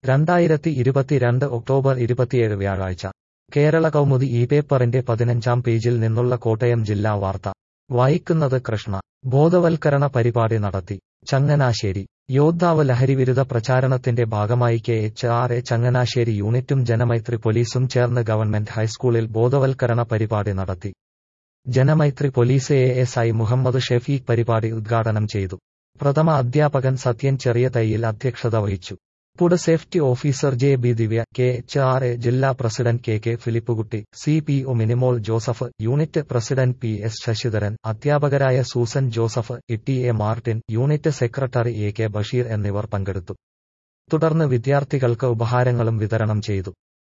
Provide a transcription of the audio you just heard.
രണ്ടായിരത്തി ഇരുപത്തിരണ്ട് ഒക്ടോബർ ഇരുപത്തിയേഴ് വ്യാഴാഴ്ച കേരള കൗമുദി ഈ പേപ്പറിന്റെ പതിനഞ്ചാം പേജിൽ നിന്നുള്ള കോട്ടയം ജില്ലാ വാർത്ത വായിക്കുന്നത് കൃഷ്ണ ബോധവൽക്കരണ പരിപാടി നടത്തി ചങ്ങനാശ്ശേരി യോദ്ധാവ് ലഹരിവിരുദ്ധ പ്രചാരണത്തിന്റെ ഭാഗമായി K H R A Changanassery യൂണിറ്റും ജനമൈത്രി പോലീസും ചേർന്ന് ഗവൺമെന്റ് ഹൈസ്കൂളിൽ ബോധവൽക്കരണ പരിപാടി നടത്തി Janamaithri police A S I Muhammad Shefeeq പരിപാടി ഉദ്ഘാടനം ചെയ്തു പ്രഥമ അധ്യാപകൻ സത്യൻ ചെറിയ തയ്യിൽ അധ്യക്ഷത വഹിച്ചു food safety officer J B Divya K H R A ജില്ലാ president K K Philipkutty C P O Minimol Joseph unit president P S Sasidharan അധ്യാപകരായ Susan Joseph E A Martin unit secretary A K Basheer എന്നിവർ പങ്കെടുത്തു തുടർന്ന് വിദ്യാർത്ഥികൾക്ക് ഉപഹാരങ്ങളും വിതരണം ചെയ്തു